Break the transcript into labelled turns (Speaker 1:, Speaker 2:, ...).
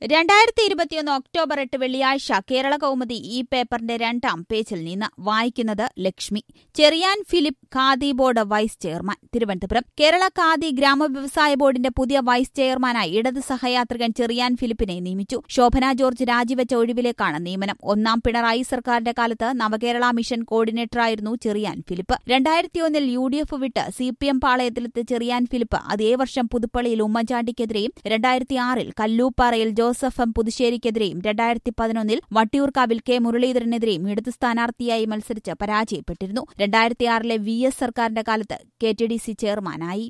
Speaker 1: രണ്ടായിരത്തി ഇരുപത്തിയൊന്ന് ഒക്ടോബർ എട്ട് വെള്ളിയാഴ്ച കേരള കൗമുദി ഈ പേപ്പറിന്റെ രണ്ടാം പേജിൽ നിന്ന് വായിക്കുന്നത് Lakshmi Cheriyan Philip Khadi board vice chairman Thiruvananthapuram Kerala Khadi ഗ്രാമ വ്യവസായ ബോർഡിന്റെ പുതിയ വൈസ് ചെയർമാനായി ഇടത് സഹയാത്രികൻ ചെറിയാൻ ഫിലിപ്പിനെ നിയമിച്ചു ശോഭന ജോർജ് രാജിവെച്ച ഒഴിവിലേക്കാണ് നിയമനം ഒന്നാം പിണറായി സർക്കാരിന്റെ കാലത്ത് നവകേരള മിഷൻ കോർഡിനേറ്ററായിരുന്നു ചെറിയാൻ ഫിലിപ്പ് രണ്ടായിരത്തിയൊന്നിൽ യു ഡി എഫ് വിട്ട് സി പി എം പാളയത്തിലെത്തിയ ചെറിയാൻ ഫിലിപ്പ് അതേ വർഷം പുതുപ്പള്ളിയിൽ ഉമ്മൻചാണ്ടിക്കെതിരെയും രണ്ടായിരത്തി ആറിൽ കല്ലൂപ്പാറയിൽ ജോസഫ് എം പുതുശ്ശേരിക്കെതിരെയും രണ്ടായിരത്തി പതിനൊന്നിൽ വട്ടിയൂർക്കാവിൽ കെ മുരളീധരനെതിരെയും ഇടതു സ്ഥാനാർത്ഥിയായി മത്സരിച്ച് പരാജയപ്പെട്ടിരുന്നു രണ്ടായിരത്തി ആറിലെ വി എസ് സർക്കാരിന്റെ കാലത്ത് കെ ടി ഡി സി ചെയർമാനായി